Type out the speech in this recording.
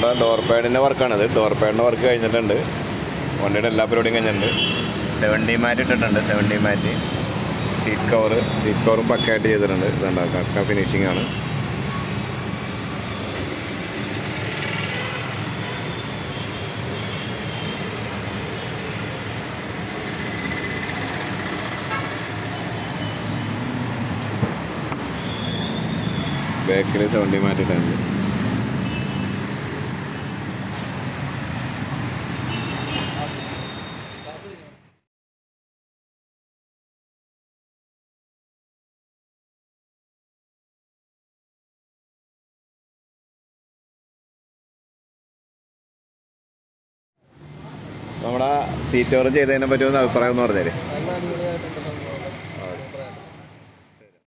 നമ്മുടെ ഡോർ പാഡിൻ്റെ വർക്കാണിത് ഡോർ പാഡിൻ്റെ വർക്ക് കഴിഞ്ഞിട്ടുണ്ട് വണ്ടിയുടെ എല്ലാ പരിപാടിയും കഴിഞ്ഞിട്ടുണ്ട് സെവൻറ്റി മാറ്റ് ഇട്ടിട്ടുണ്ട് seventy mat seat cover seat കവറും പക്കയായിട്ട് ചെയ്തിട്ടുണ്ട് ഇതുണ്ട് കക്ക ഫിനിഷിംഗ് ആണ് ബാക്കിൽ സെവൻറ്റി മാറ്റിയിട്ടുണ്ട് നമ്മുടെ സീറ്റ് കവർ ചെയ്തതിനെ പറ്റി ഒന്ന് അഭിപ്രായം എന്ന് പറഞ്ഞേര്